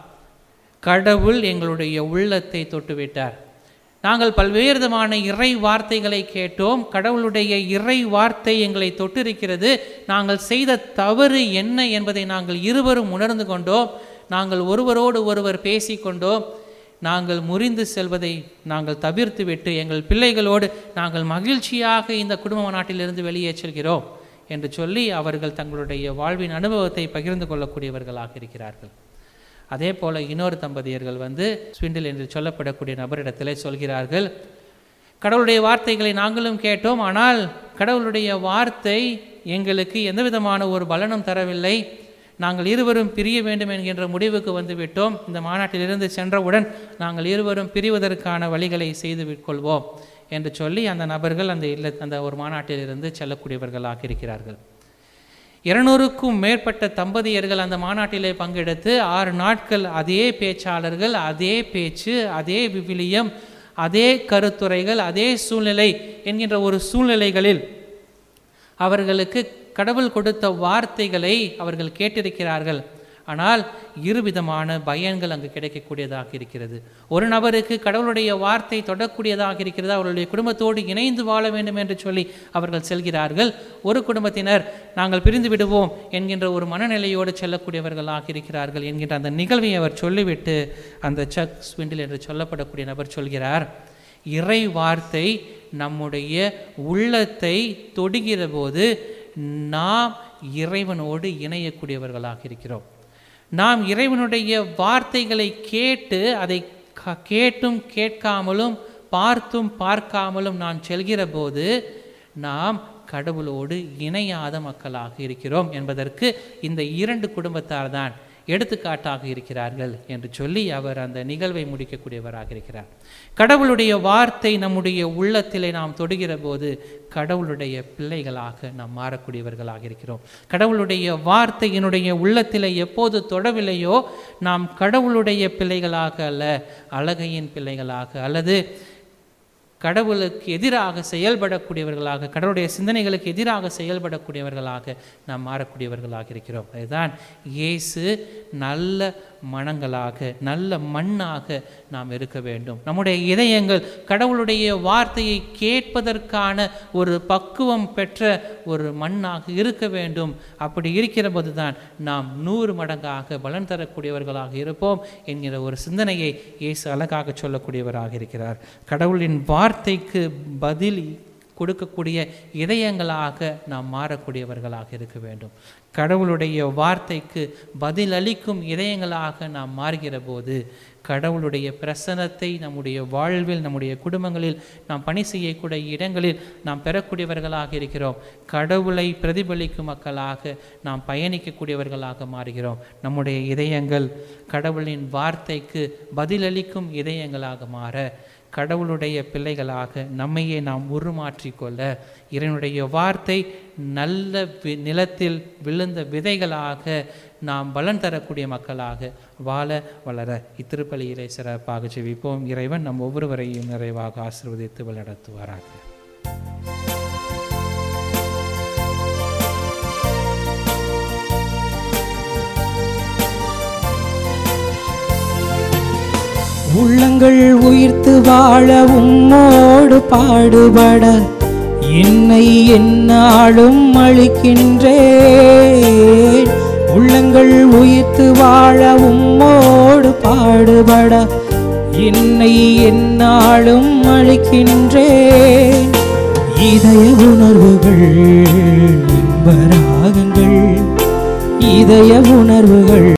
கடவுள் எங்களுடைய உள்ளத்தை தொட்டுவிட்டார் நாங்கள் பல்வேறு விதமான இறை வார்த்தைகளை கேட்டோம் கடவுளுடைய இறை வார்த்தை எங்களை தொட்டிருக்கிறது நாங்கள் செய்த தவறு என்ன என்பதை நாங்கள் இருவரும் உணர்ந்து கொண்டோம் நாங்கள் ஒருவரோடு ஒருவர் பேசிக்கொண்டோம் நாங்கள் முறிந்து செல்வதை நாங்கள் தவிர்த்து விட்டு எங்கள் பிள்ளைகளோடு நாங்கள் மகிழ்ச்சியாக இந்த குடும்ப நாட்டிலிருந்து வெளியே செல்கிறோம் என்று சொல்லி அவர்கள் தங்களுடைய வாழ்வின் அனுபவத்தை பகிர்ந்து கொள்ளக்கூடியவர்களாக இருக்கிறார்கள் அதே போல இன்னொரு தம்பதியர்கள் வந்து ஸ்விண்டில் என்று சொல்லப்படக்கூடிய நபரிடத்திலே சொல்கிறார்கள் கடவுளுடைய வார்த்தைகளை நாங்களும் கேட்டோம் ஆனால் கடவுளுடைய வார்த்தை எங்களுக்கு எந்த விதமான ஒரு பலனும் தரவில்லை நாங்கள் இருவரும் பிரிய வேண்டும் என்கின்ற முடிவுக்கு வந்து விட்டோம் இந்த மாநாட்டிலிருந்து சென்றவுடன் நாங்கள் இருவரும் பிரிவதற்கான வழிகளை செய்து கொள்வோம் என்று சொல்லி அந்த நபர்கள் அந்த இல்ல அந்த ஒரு மாநாட்டிலிருந்து செல்லக்கூடியவர்களாக இருக்கிறார்கள் இருநூறுக்கும் மேற்பட்ட தம்பதியர்கள் அந்த மாநாட்டிலே பங்கெடுத்து ஆறு நாட்கள் அதே பேச்சாளர்கள் அதே பேச்சு அதே விவிலியம் அதே கருத்துரைகள் அதே சூழ்நிலை என்கின்ற ஒரு சூழ்நிலைகளில் அவர்களுக்கு கடவுள் கொடுத்த வார்த்தைகளை அவர்கள் கேட்டிருக்கிறார்கள் ஆனால் இருவிதமான பயன்கள் அங்கு கிடைக்கக்கூடியதாக இருக்கிறது ஒரு நபருக்கு கடவுளுடைய வார்த்தை தொடக்கூடியதாக இருக்கிறது அவர்களுடைய குடும்பத்தோடு இணைந்து வாழ வேண்டும் என்று சொல்லி அவர்கள் செல்கிறார்கள் ஒரு குடும்பத்தினர் நாங்கள் பிரிந்து விடுவோம் என்கின்ற ஒரு மனநிலையோடு செல்லக்கூடியவர்களாக இருக்கிறார்கள் என்கின்ற அந்த நிகழ்வை அவர் சொல்லிவிட்டு அந்த சக் ஸ்விண்டில் என்று சொல்லப்படக்கூடிய நபர் சொல்கிறார் இறை வார்த்தை நம்முடைய உள்ளத்தை தொடுகிற போது நாம் இறைவனோடு இணையக்கூடியவர்களாக இருக்கிறோம் நாம் இறைவனுடைய வார்த்தைகளை கேட்டு அதை க- கேட்டும் கேட்காமலும் பார்த்தும் பார்க்காமலும் நாம் செல்கிற போது நாம் கடவுளோடு இணையாத மக்களாக இருக்கிறோம் என்பதற்கு இந்த இரண்டு குடும்பத்தார் தான் எடுத்துக்காட்டாக இருக்கிறார்கள் என்று சொல்லி அவர் அந்த நிகழ்வை முடிக்கக்கூடியவராக இருக்கிறார் கடவுளுடைய வார்த்தை நம்முடைய உள்ளத்திலே நாம் தொடுகிற போது கடவுளுடைய பிள்ளைகளாக நாம் மாறக்கூடியவர்களாக இருக்கிறோம் கடவுளுடைய வார்த்தை என்னுடைய உள்ளத்திலே எப்போது தொடவில்லையோ நாம் கடவுளுடைய பிள்ளைகளாக அல்ல அழகையின் பிள்ளைகளாக அல்லது கடவுளுக்கு எதிராக செயல்படக்கூடியவர்களாக கடவுளுடைய சிந்தனைகளுக்கு எதிராக செயல்படக்கூடியவர்களாக நாம் மாறக்கூடியவர்களாக இருக்கிறோம் அதுதான் இயேசு நல்ல மனங்களாக நல்ல மண்ணாக நாம் இருக்க வேண்டும் நம்முடைய இதயங்கள் கடவுளுடைய வார்த்தையை கேட்பதற்கான ஒரு பக்குவம் பெற்ற ஒரு மண்ணாக இருக்க வேண்டும் அப்படி இருக்கிற போதுதான் நாம் நூறு மடங்காக பலன் தரக்கூடியவர்களாக இருப்போம் என்கிற ஒரு சிந்தனையை இயேசு அழகாக சொல்லக்கூடியவராக இருக்கிறார் கடவுளின் வார்த்தைக்கு பதில் கொடுக்கக்கூடிய இதயங்களாக நாம் மாறக்கூடியவர்களாக இருக்க வேண்டும் கடவுளுடைய வார்த்தைக்கு பதிலளிக்கும் இதயங்களாக நாம் மாறுகிற போது கடவுளுடைய பிரசனத்தை நம்முடைய வாழ்வில் நம்முடைய குடும்பங்களில் நாம் பணி செய்யக்கூடிய இடங்களில் நாம் பெறக்கூடியவர்களாக இருக்கிறோம் கடவுளை பிரதிபலிக்கும் மக்களாக நாம் பயணிக்கக்கூடியவர்களாக மாறுகிறோம் நம்முடைய இதயங்கள் கடவுளின் வார்த்தைக்கு பதிலளிக்கும் இதயங்களாக மாற கடவுளுடைய பிள்ளைகளாக நம்மையே நாம் உருமாற்றிக்கொள்ள இறைவனுடைய வார்த்தை நல்ல வி நிலத்தில் விழுந்த விதைகளாக நாம் பலன் தரக்கூடிய மக்களாக வாழ வளர இத்திருப்பலியிலே சிறப்பாக ஜெபிப்போம் இறைவன் நம் ஒவ்வொருவரையும் நிறைவாக ஆசீர்வதித்து வழிநடத்துவாராக உள்ளங்கள் உயிர்த்து வாழ உம்மோடு பாடுபட என்னை என்னாலும் அளிக்கின்றேன் உள்ளங்கள் உயிர்த்து வாழ உம்மோடு பாடுபட என்னை என்னாலும் அளிக்கின்றேன் இதய உணர்வுகள் இன்பராகங்கள் இதய உணர்வுகள்